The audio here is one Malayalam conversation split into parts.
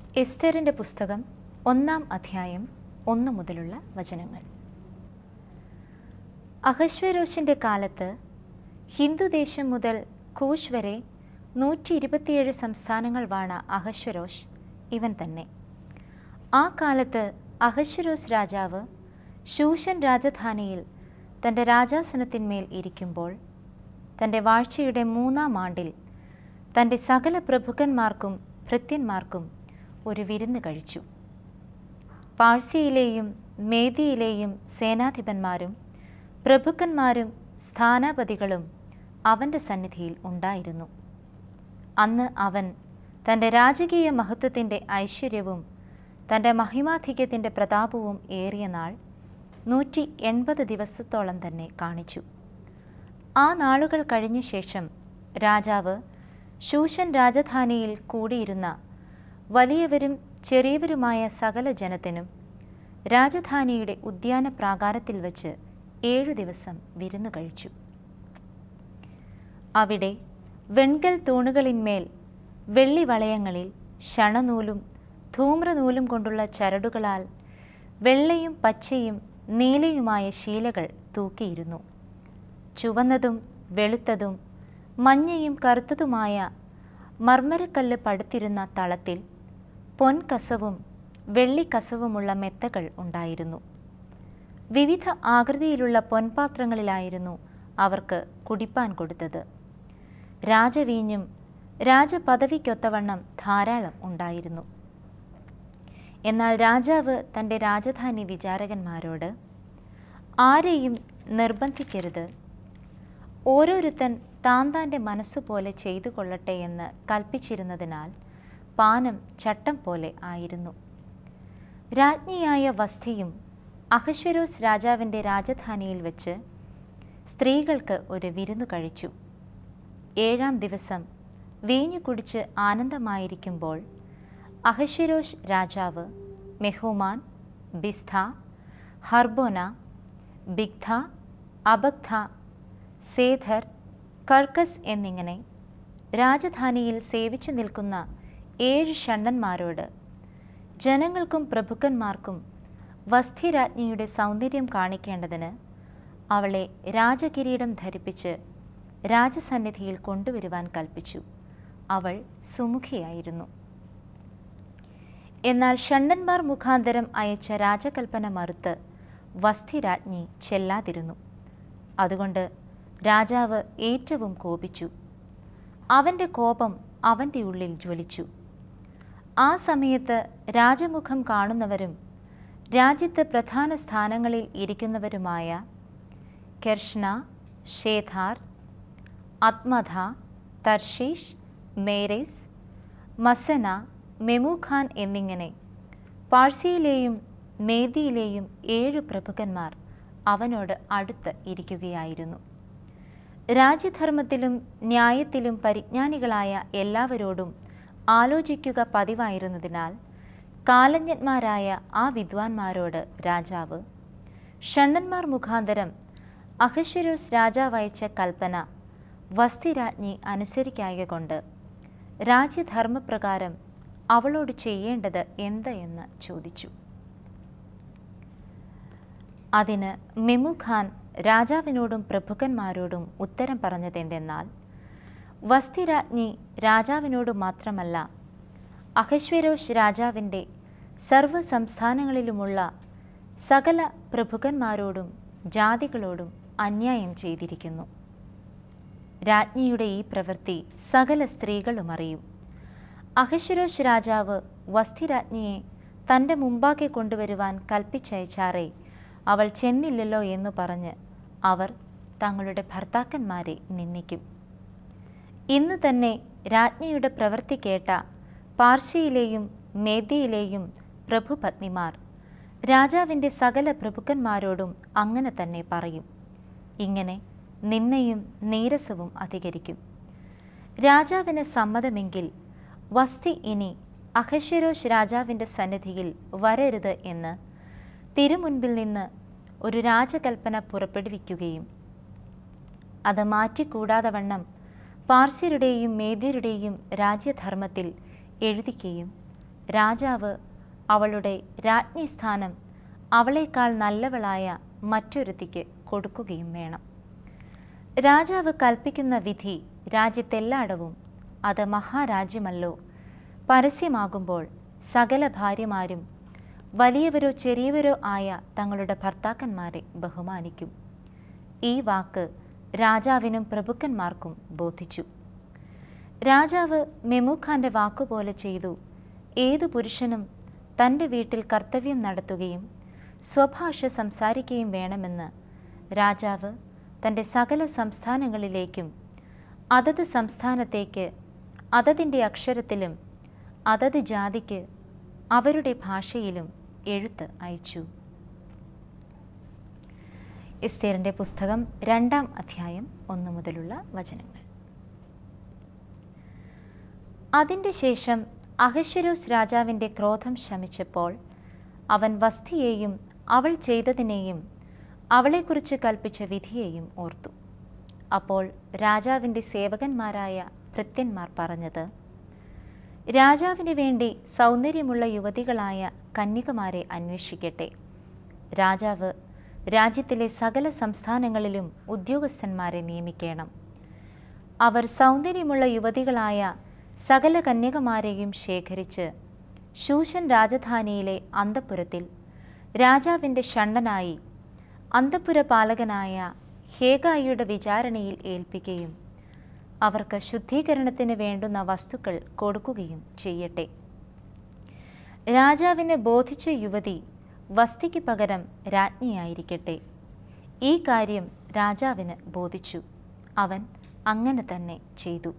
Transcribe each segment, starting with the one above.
എസ്തേറിൻ്റെ പുസ്തകം ഒന്നാം അധ്യായം ഒന്ന് മുതലുള്ള വചനങ്ങൾ അഹശ്വരോഷിൻ്റെ കാലത്ത് ഹിന്ദുദേശം മുതൽ കൂഷ് വരെ നൂറ്റി ഇരുപത്തിയേഴ് സംസ്ഥാനങ്ങൾ വാണ അഹശ്വരോഷ് ഇവൻ തന്നെ ആ കാലത്ത് അഹശ്വരോസ് രാജാവ് ശൂഷൻ രാജധാനിയിൽ തൻ്റെ രാജാസനത്തിന്മേൽ ഇരിക്കുമ്പോൾ തൻ്റെ വാഴ്ചയുടെ മൂന്നാം ആണ്ടിൽ തൻ്റെ സകല പ്രഭുക്കന്മാർക്കും ഭൃത്യന്മാർക്കും ഒരു വിരുന്ന് കഴിച്ചു പാഴ്സിയിലെയും മേദിയിലെയും സേനാധിപന്മാരും പ്രഭുക്കന്മാരും സ്ഥാനാപതികളും അവൻ്റെ സന്നിധിയിൽ ഉണ്ടായിരുന്നു അന്ന് അവൻ തൻ്റെ രാജകീയ മഹത്വത്തിൻ്റെ ഐശ്വര്യവും തൻ്റെ മഹിമാധിക്യത്തിൻ്റെ പ്രതാപവും ഏറിയ നാൾ നൂറ്റി എൺപത് ദിവസത്തോളം തന്നെ കാണിച്ചു ആ നാളുകൾ കഴിഞ്ഞ ശേഷം രാജാവ് ശൂഷൻ രാജധാനിയിൽ കൂടിയിരുന്ന വലിയവരും ചെറിയവരുമായ സകല ജനത്തിനും രാജധാനിയുടെ ഉദ്യാന പ്രാകാരത്തിൽ വച്ച് ഏഴു ദിവസം വിരുന്നു കഴിച്ചു അവിടെ വെൺകൽ തൂണുകളിന്മേൽ വെള്ളി വളയങ്ങളിൽ ഷണനൂലും ധൂമ്രനൂലും കൊണ്ടുള്ള ചരടുകളാൽ വെള്ളയും പച്ചയും നീലയുമായ ശീലകൾ തൂക്കിയിരുന്നു ചുവന്നതും വെളുത്തതും മഞ്ഞയും കറുത്തതുമായ മർമ്മരക്കല്ല് പടുത്തിരുന്ന തളത്തിൽ പൊൻകസവും വെള്ളിക്കസവുമുള്ള മെത്തകൾ ഉണ്ടായിരുന്നു വിവിധ ആകൃതിയിലുള്ള പൊൻപാത്രങ്ങളിലായിരുന്നു അവർക്ക് കുടിപ്പാൻ കൊടുത്തത് രാജവീഞ്ഞും രാജപദവിക്കൊത്തവണ്ണം ധാരാളം ഉണ്ടായിരുന്നു എന്നാൽ രാജാവ് തൻ്റെ രാജധാനി വിചാരകന്മാരോട് ആരെയും നിർബന്ധിക്കരുത് ഓരോരുത്തൻ താൻ താൻ്റെ മനസ്സുപോലെ ചെയ്തു കൊള്ളട്ടെ എന്ന് കൽപ്പിച്ചിരുന്നതിനാൽ പാനം ചട്ടം പോലെ ആയിരുന്നു രാജ്ഞിയായ വസ്തിയും അഹശ്വരോസ് രാജാവിൻ്റെ രാജധാനിയിൽ വെച്ച് സ്ത്രീകൾക്ക് ഒരു വിരുന്നു കഴിച്ചു ഏഴാം ദിവസം വീഞ്ഞു കുടിച്ച് ആനന്ദമായിരിക്കുമ്പോൾ അഹശ്വരോഷ് രാജാവ് മെഹോമാൻ ബിസ്ത ഹർബോന ബിഗ്ധ അബഗ്ധ സേധർ കർക്കസ് എന്നിങ്ങനെ രാജധാനിയിൽ സേവിച്ചു നിൽക്കുന്ന ഏഴ് ഷണ്ണന്മാരോട് ജനങ്ങൾക്കും പ്രഭുക്കന്മാർക്കും വസ്ഥിരാജ്ഞിയുടെ സൗന്ദര്യം കാണിക്കേണ്ടതിന് അവളെ രാജകിരീടം ധരിപ്പിച്ച് രാജസന്നിധിയിൽ കൊണ്ടുവരുവാൻ കൽപ്പിച്ചു അവൾ സുമുഖിയായിരുന്നു എന്നാൽ ഷണ്ണന്മാർ മുഖാന്തരം അയച്ച രാജകൽപ്പന മറുത്ത് വസ്ഥിരാജ്ഞി ചെല്ലാതിരുന്നു അതുകൊണ്ട് രാജാവ് ഏറ്റവും കോപിച്ചു അവൻ്റെ കോപം അവൻ്റെ ഉള്ളിൽ ജ്വലിച്ചു ആ സമയത്ത് രാജമുഖം കാണുന്നവരും രാജ്യത്ത് പ്രധാന സ്ഥാനങ്ങളിൽ ഇരിക്കുന്നവരുമായ കെർഷ്ന ഷേധാർ അത്മധ തർഷീഷ് മേരേസ് മസന മെമുഖാൻ എന്നിങ്ങനെ പാഴ്സിയിലെയും മേദിയിലെയും ഏഴ് പ്രഭുക്കന്മാർ അവനോട് അടുത്ത് ഇരിക്കുകയായിരുന്നു രാജ്യധർമ്മത്തിലും ന്യായത്തിലും പരിജ്ഞാനികളായ എല്ലാവരോടും ആലോചിക്കുക പതിവായിരുന്നതിനാൽ കാലജ്ഞന്മാരായ ആ വിദ്വാൻമാരോട് രാജാവ് ഷണ്ണന്മാർ മുഖാന്തരം അഹശ്വരോസ് രാജാവയച്ച കൽപ്പന വസ്തിരാജ്ഞി അനുസരിക്കായ കൊണ്ട് രാജ്യധർമ്മപ്രകാരം അവളോട് ചെയ്യേണ്ടത് എന്ത് എന്ന് ചോദിച്ചു അതിന് മെമുഖാൻ രാജാവിനോടും പ്രഭുക്കന്മാരോടും ഉത്തരം പറഞ്ഞതെന്തെന്നാൽ വസ്തിരാജ്ഞി രാജാവിനോട് മാത്രമല്ല അഹശ്വരോഷ് രാജാവിൻ്റെ സർവ്വ സംസ്ഥാനങ്ങളിലുമുള്ള സകല പ്രഭുക്കന്മാരോടും ജാതികളോടും അന്യായം ചെയ്തിരിക്കുന്നു രാജ്ഞിയുടെ ഈ പ്രവൃത്തി സകല സ്ത്രീകളും അറിയും അഹശ്വരോഷ് രാജാവ് വസ്തിരാജ്ഞിയെ തൻ്റെ മുമ്പാകെ കൊണ്ടുവരുവാൻ കൽപ്പിച്ചയച്ചാറേ അവൾ ചെന്നില്ലല്ലോ എന്നു പറഞ്ഞ് അവർ തങ്ങളുടെ ഭർത്താക്കന്മാരെ നിന്ദിക്കും ഇന്ന് തന്നെ രാജ്ഞിയുടെ പ്രവൃത്തി കേട്ട പാർശ്വയിലെയും മേദ്യയിലെയും പ്രഭുപത്നിമാർ രാജാവിൻ്റെ സകല പ്രഭുക്കന്മാരോടും അങ്ങനെ തന്നെ പറയും ഇങ്ങനെ നിന്നയും നീരസവും അധികരിക്കും രാജാവിന് സമ്മതമെങ്കിൽ വസ്തി ഇനി അഹശ്വരോഷ് രാജാവിൻ്റെ സന്നിധിയിൽ വരരുത് എന്ന് തിരുമുൻപിൽ നിന്ന് ഒരു രാജകൽപ്പന പുറപ്പെടുവിക്കുകയും അത് മാറ്റിക്കൂടാതെ വണ്ണം പാർശ്യരുടെയും മേദ്യരുടെയും രാജ്യധർമ്മത്തിൽ എഴുതിക്കുകയും രാജാവ് അവളുടെ രാജ്ഞി സ്ഥാനം അവളേക്കാൾ നല്ലവളായ മറ്റൊരുത്തിക്ക് കൊടുക്കുകയും വേണം രാജാവ് കൽപ്പിക്കുന്ന വിധി രാജ്യത്തെല്ലായിടവും അത് മഹാരാജ്യമല്ലോ പരസ്യമാകുമ്പോൾ സകല ഭാര്യമാരും വലിയവരോ ചെറിയവരോ ആയ തങ്ങളുടെ ഭർത്താക്കന്മാരെ ബഹുമാനിക്കും ഈ വാക്ക് രാജാവിനും പ്രഭുക്കന്മാർക്കും ബോധിച്ചു രാജാവ് മെമുഖാന്റെ വാക്കുപോലെ ചെയ്തു ഏതു പുരുഷനും തൻ്റെ വീട്ടിൽ കർത്തവ്യം നടത്തുകയും സ്വഭാഷ സംസാരിക്കുകയും വേണമെന്ന് രാജാവ് തൻ്റെ സകല സംസ്ഥാനങ്ങളിലേക്കും അതത് സംസ്ഥാനത്തേക്ക് അതതിൻ്റെ അക്ഷരത്തിലും അതത് ജാതിക്ക് അവരുടെ ഭാഷയിലും എഴുത്ത് അയച്ചു എസ്തേറിൻ്റെ പുസ്തകം രണ്ടാം അധ്യായം ഒന്ന് മുതലുള്ള വചനങ്ങൾ അതിൻ്റെ ശേഷം അഹശ്വരോസ് രാജാവിൻ്റെ ക്രോധം ശമിച്ചപ്പോൾ അവൻ വസ്തിയെയും അവൾ ചെയ്തതിനെയും അവളെക്കുറിച്ച് കൽപ്പിച്ച വിധിയെയും ഓർത്തു അപ്പോൾ രാജാവിൻ്റെ സേവകന്മാരായ ഭൃത്യന്മാർ പറഞ്ഞത് രാജാവിന് വേണ്ടി സൗന്ദര്യമുള്ള യുവതികളായ കന്യകമാരെ അന്വേഷിക്കട്ടെ രാജാവ് രാജ്യത്തിലെ സകല സംസ്ഥാനങ്ങളിലും ഉദ്യോഗസ്ഥന്മാരെ നിയമിക്കണം അവർ സൗന്ദര്യമുള്ള യുവതികളായ സകല കന്യകമാരെയും ശേഖരിച്ച് ശൂഷൻ രാജധാനിയിലെ അന്തപുരത്തിൽ രാജാവിൻ്റെ ഷണ്ടനായി അന്തപുര പാലകനായ ഹേഗായിയുടെ വിചാരണയിൽ ഏൽപ്പിക്കുകയും അവർക്ക് ശുദ്ധീകരണത്തിന് വേണ്ടുന്ന വസ്തുക്കൾ കൊടുക്കുകയും ചെയ്യട്ടെ രാജാവിനെ ബോധിച്ച യുവതി വസ്തിക്ക് പകരം രാജ്ഞിയായിരിക്കട്ടെ ഈ കാര്യം രാജാവിന് ബോധിച്ചു അവൻ അങ്ങനെ തന്നെ ചെയ്തു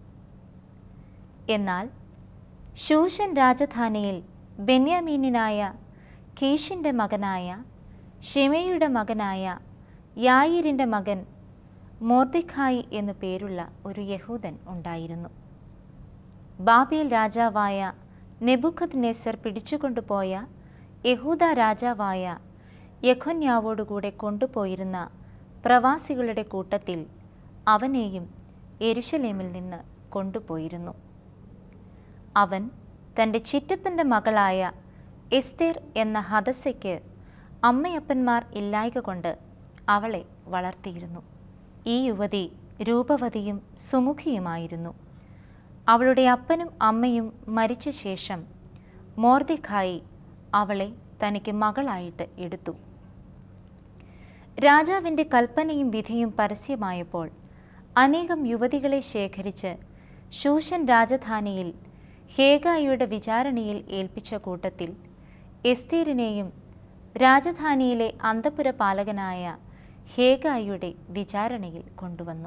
എന്നാൽ ശൂഷൻ രാജധാനിയിൽ ബെന്യാമീനായ കീഷിൻ്റെ മകനായ ഷിമയുടെ മകനായ യായിരിൻ്റെ മകൻ മോർദിഖായി എന്നു പേരുള്ള ഒരു യഹൂദൻ ഉണ്ടായിരുന്നു ബാബേൽ രാജാവായ നെബുഖദ് നെസർ പിടിച്ചുകൊണ്ടുപോയ യഹൂദ രാജാവായ യഖൊന്യാവോടുകൂടെ കൊണ്ടുപോയിരുന്ന പ്രവാസികളുടെ കൂട്ടത്തിൽ അവനെയും എരുശലേമിൽ നിന്ന് കൊണ്ടുപോയിരുന്നു അവൻ തൻ്റെ ചിറ്റപ്പൻ്റെ മകളായ എസ്തേർ എന്ന ഹദസയ്ക്ക് അമ്മയപ്പന്മാർ ഇല്ലായ്ക കൊണ്ട് അവളെ വളർത്തിയിരുന്നു ഈ യുവതി രൂപവതിയും സുമുഖിയുമായിരുന്നു അവളുടെ അപ്പനും അമ്മയും മരിച്ച ശേഷം മോർദിഖായി അവളെ തനിക്ക് മകളായിട്ട് എടുത്തു രാജാവിൻ്റെ കൽപ്പനയും വിധിയും പരസ്യമായപ്പോൾ അനേകം യുവതികളെ ശേഖരിച്ച് ശൂഷൻ രാജധാനിയിൽ ഹേഗായിയുടെ വിചാരണയിൽ ഏൽപ്പിച്ച കൂട്ടത്തിൽ എസ്തീറിനെയും രാജധാനിയിലെ അന്തപുര പാലകനായ ഹേഗായിയുടെ വിചാരണയിൽ കൊണ്ടുവന്നു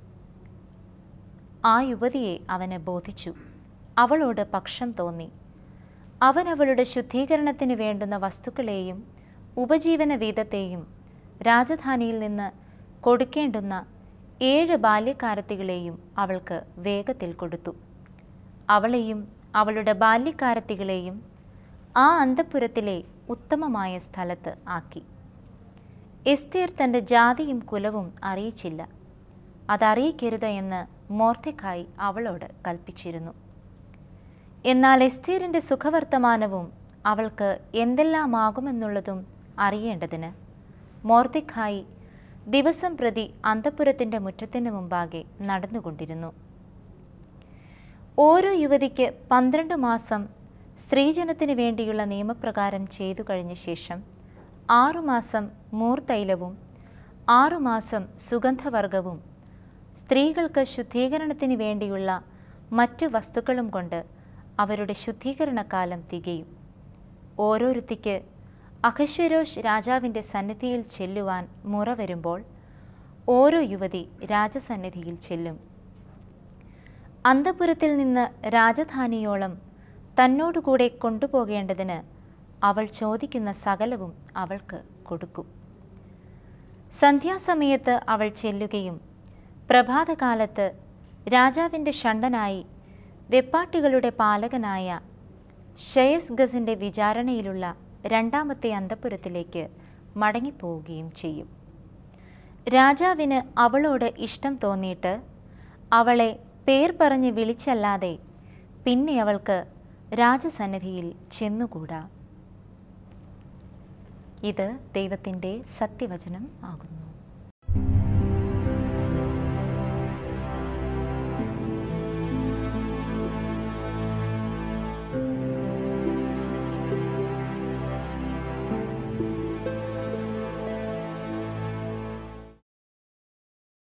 ആ യുവതിയെ അവന് ബോധിച്ചു അവളോട് പക്ഷം തോന്നി അവൻ അവളുടെ ശുദ്ധീകരണത്തിന് വേണ്ടുന്ന വസ്തുക്കളെയും ഉപജീവന വീതത്തെയും രാജധാനിയിൽ നിന്ന് കൊടുക്കേണ്ടുന്ന ഏഴ് ബാല്യക്കാരത്തികളെയും അവൾക്ക് വേഗത്തിൽ കൊടുത്തു അവളെയും അവളുടെ ബാല്യക്കാരത്തികളെയും ആ അന്തഃപുരത്തിലെ ഉത്തമമായ സ്ഥലത്ത് ആക്കി എസ്തേർ തൻ്റെ ജാതിയും കുലവും അറിയിച്ചില്ല അതറിയിക്കരുത് എന്ന് മോർത്തക്കായി അവളോട് കൽപ്പിച്ചിരുന്നു എന്നാൽ എസ്തേറിൻ്റെ സുഖവർത്തമാനവും അവൾക്ക് എന്തെല്ലാമാകുമെന്നുള്ളതും അറിയേണ്ടതിന് മോർത്തിഖായി ദിവസം പ്രതി അന്തഃപുരത്തിൻ്റെ മുറ്റത്തിന് മുമ്പാകെ നടന്നുകൊണ്ടിരുന്നു ഓരോ യുവതിക്ക് പന്ത്രണ്ട് മാസം സ്ത്രീജനത്തിന് വേണ്ടിയുള്ള നിയമപ്രകാരം ചെയ്തു കഴിഞ്ഞ ശേഷം ആറുമാസം മൂർത്തൈലവും ആറുമാസം സുഗന്ധവർഗവും സ്ത്രീകൾക്ക് ശുദ്ധീകരണത്തിന് വേണ്ടിയുള്ള മറ്റു വസ്തുക്കളും കൊണ്ട് അവരുടെ ശുദ്ധീകരണകാലം തികയും ഓരോരുത്തിക്ക് അഹശ്വരോഷ് രാജാവിൻ്റെ സന്നിധിയിൽ ചെല്ലുവാൻ മുറ വരുമ്പോൾ ഓരോ യുവതി രാജസന്നിധിയിൽ ചെല്ലും അന്തപുരത്തിൽ നിന്ന് രാജധാനിയോളം തന്നോടുകൂടെ കൊണ്ടുപോകേണ്ടതിന് അവൾ ചോദിക്കുന്ന സകലവും അവൾക്ക് കൊടുക്കും സന്ധ്യാസമയത്ത് അവൾ ചെല്ലുകയും പ്രഭാതകാലത്ത് രാജാവിൻ്റെ ഷണ്ടനായി വെപ്പാട്ടികളുടെ പാലകനായ ഷയസ് ഗസിൻ്റെ വിചാരണയിലുള്ള രണ്ടാമത്തെ അന്തപുരത്തിലേക്ക് മടങ്ങിപ്പോവുകയും ചെയ്യും രാജാവിന് അവളോട് ഇഷ്ടം തോന്നിയിട്ട് അവളെ പേർ പറഞ്ഞ് വിളിച്ചല്ലാതെ പിന്നെ അവൾക്ക് രാജസന്നിധിയിൽ ചെന്നുകൂടാ ഇത് ദൈവത്തിൻ്റെ സത്യവചനം ആകുന്നു